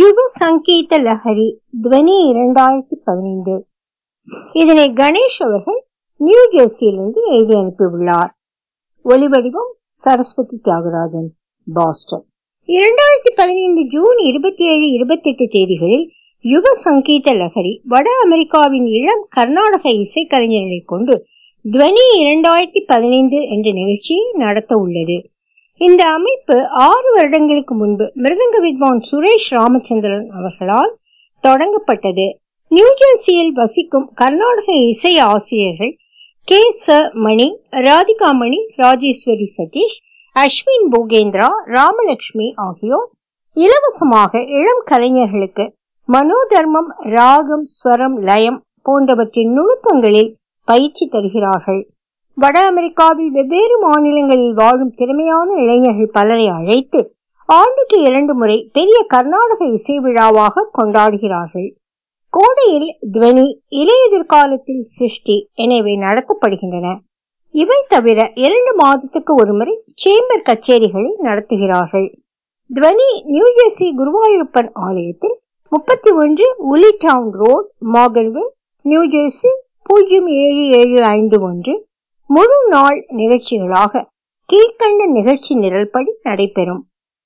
யுவ சங்கீத லஹரி துவனி இரண்டாயிரத்தி பதினைந்து இதனை கணேஷ் அவர்கள் நியூ ஜெர்சியிலிருந்து எழுதி அனுப்பியுள்ளார் ஒலிவடிவம் சரஸ்வதி தியாகராஜன் பாஸ்டன் இரண்டாயிரத்தி பதினைந்து ஜூன் இருபத்தி ஏழு இருபத்தி எட்டு தேதிகளில் யுவ சங்கீத லஹரி வட அமெரிக்காவின் இளம் கர்நாடக இசைக்கலைஞர்களை கொண்டு துவனி இரண்டாயிரத்தி பதினைந்து என்ற நிகழ்ச்சியை நடத்த உள்ளது இந்த அமைப்பு ஆறு வருடங்களுக்கு முன்பு மிருதங்க வித்வான் சுரேஷ் ராமச்சந்திரன் அவர்களால் தொடங்கப்பட்டது நியூஜெர்சியில் வசிக்கும் கர்நாடக இசை ஆசிரியர்கள் கே ச மணி ராதிகா மணி ராஜேஸ்வரி சதீஷ் அஸ்வின் போகேந்திரா ராமலட்சுமி ஆகியோர் இலவசமாக இளம் கலைஞர்களுக்கு மனோதர்மம் ராகம் ஸ்வரம் லயம் போன்றவற்றின் நுணுக்கங்களில் பயிற்சி தருகிறார்கள் வட அமெரிக்காவில் வெவ்வேறு மாநிலங்களில் வாழும் திறமையான இளைஞர்கள் பலரை அழைத்து ஆண்டுக்கு இரண்டு முறை பெரிய கர்நாடக இசை விழாவாக கொண்டாடுகிறார்கள் கோடையில் துவனி இலையுதிர்காலத்தில் சிருஷ்டி எனவே நடத்தப்படுகின்றன இவை தவிர இரண்டு மாதத்துக்கு ஒருமுறை சேம்பர் கச்சேரிகளை நடத்துகிறார்கள் துவனி நியூஜெர்சி குருவாயூரப்பன் ஆலயத்தில் முப்பத்தி ஒன்று உலி டவுன் ரோட் மாகன்வில் நியூஜெர்சி பூஜ்ஜியம் ஏழு ஏழு ஐந்து ஒன்று முழு நாள் நிகழ்ச்சிகளாக கீழ்கண்ட நிகழ்ச்சி நிரல்படி நடைபெறும்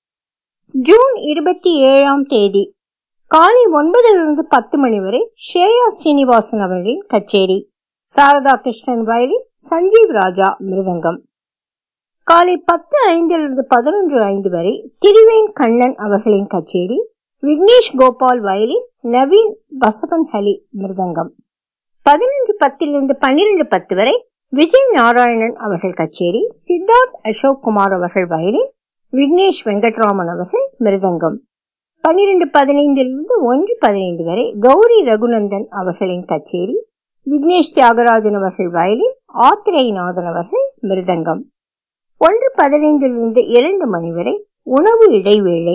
ஜூன் இருபத்தி ஏழாம் தேதி காலை ஒன்பதிலிருந்து பத்து மணி வரை ஷேயா சீனிவாசன் அவர்களின் கச்சேரி சாரதா கிருஷ்ணன் வயலின் சஞ்சீவ் ராஜா மிருதங்கம் காலை பத்து ஐந்திலிருந்து பதினொன்று ஐந்து வரை திரிவேன் கண்ணன் அவர்களின் கச்சேரி விக்னேஷ் கோபால் வயலின் நவீன் பசவன் ஹலி மிருதங்கம் பதினொன்று பத்திலிருந்து பன்னிரண்டு பத்து வரை விஜய் நாராயணன் அவர்கள் கச்சேரி சித்தார்த் அசோக் குமார் அவர்கள் வயலின் விக்னேஷ் வெங்கட்ராமன் அவர்கள் மிருதங்கம் பன்னிரண்டு பதினைந்திலிருந்து ஒன்று பதினைந்து வரை கௌரி ரகுநந்தன் அவர்களின் கச்சேரி விக்னேஷ் தியாகராஜன் அவர்கள் வயலின் ஆத்திரேயநாதன் அவர்கள் மிருதங்கம் ஒன்று பதினைந்திலிருந்து இரண்டு மணி வரை உணவு இடைவேளை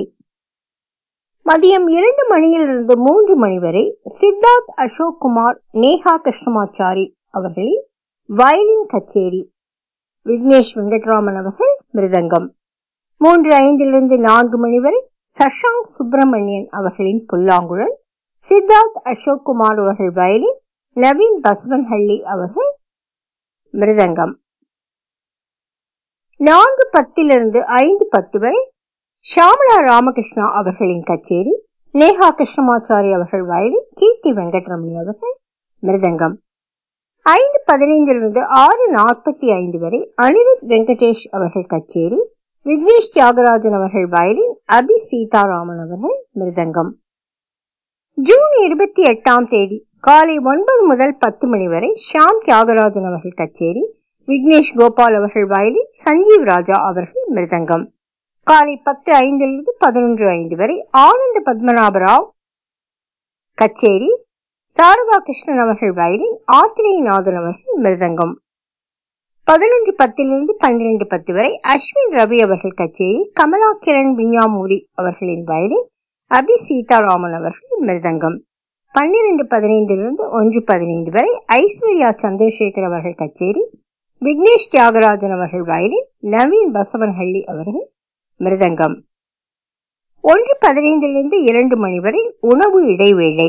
மதியம் இரண்டு மணியிலிருந்து மூன்று மணி வரை சித்தார்த் அசோக் குமார் நேஹா கிருஷ்ணமாச்சாரி அவர்களின் வயலின் கச்சேரி விக்னேஷ் வெங்கட்ராமன் அவர்கள் மிருதங்கம் மூன்று ஐந்திலிருந்து நான்கு மணி வரை சஷாங்க் சுப்பிரமணியன் அவர்களின் புல்லாங்குழல் சித்தார்த் அசோக் குமார் அவர்கள் வயலின் நவீன் பசவன்ஹள்ளி அவர்கள் மிருதங்கம் நான்கு பத்திலிருந்து ஐந்து பத்து வரை ஷாமலா ராமகிருஷ்ணா அவர்களின் கச்சேரி நேஹா கிருஷ்ணமாச்சாரி அவர்கள் வயலின் கீர்த்தி வெங்கட்ரமணி அவர்கள் மிருதங்கம் ஐந்து பதினைந்திலிருந்து ஆறு நாற்பத்தி ஐந்து வரை அனிருத் வெங்கடேஷ் அவர்கள் கச்சேரி விக்னேஷ் தியாகராஜன் அவர்கள் வயலின் அபி சீதாராமன் அவர்கள் மிருதங்கம் ஜூன் இருபத்தி எட்டாம் தேதி காலை ஒன்பது முதல் பத்து மணி வரை ஷாம் தியாகராஜன் அவர்கள் கச்சேரி விக்னேஷ் கோபால் அவர்கள் வயலின் சஞ்சீவ் ராஜா அவர்கள் மிருதங்கம் காலை பத்து ஐந்திலிருந்து பதினொன்று ஐந்து வரை ஆனந்த பத்மநாபராவ் கச்சேரி சாரதா கிருஷ்ணன் அவர்கள் வயலின் ஆத்திரேயநாதன் அவர்கள் மிருதங்கம் பதினொன்று பத்திலிருந்து பன்னிரண்டு பத்து வரை அஸ்வின் ரவி அவர்கள் கச்சேரி கமலா கிரண் விஞ்ஞாமூரி அவர்களின் வயலின் அபி சீதாராமன் அவர்கள் மிருதங்கம் பன்னிரண்டு பதினைந்திலிருந்து ஒன்று பதினைந்து வரை ஐஸ்வர்யா சந்திரசேகர் அவர்கள் கச்சேரி விக்னேஷ் தியாகராஜன் அவர்கள் வயலின் நவீன் பசவன்ஹள்ளி அவர்கள் மிருதங்கம் ஒன்று பதினைந்திலிருந்து இரண்டு மணி வரை உணவு இடைவேளை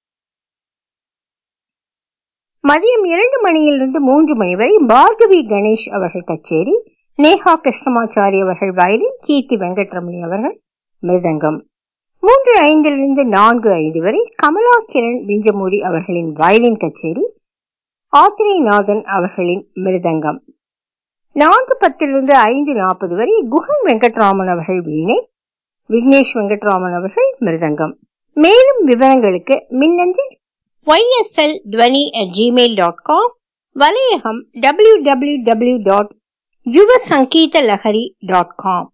மதியம் இரண்டு மணியிலிருந்து மூன்று மணி வரை பார்கவி கணேஷ் அவர்கள் கச்சேரி நேஹா கிருஷ்ணமாச்சாரி அவர்கள் வயலின் கீர்த்தி வெங்கட்ரமணி அவர்கள் மிருதங்கம் மூன்று ஐந்திலிருந்து நான்கு ஐந்து வரை கமலா கிரண் விஞ்சமூரி அவர்களின் வயலின் கச்சேரி ஆத்திரேயநாதன் அவர்களின் மிருதங்கம் நான்கு பத்திலிருந்து ஐந்து நாற்பது வரை குஹன் வெங்கட்ராமன் அவர்கள் வீணை விக்னேஷ் வெங்கட்ராமன் அவர்கள் மிருதங்கம் மேலும் விவரங்களுக்கு மின்னஞ்சல் YSL Dhwani at Gmail dot com வலையகம் W W W dot Yuva Sangeetha Lahari dot com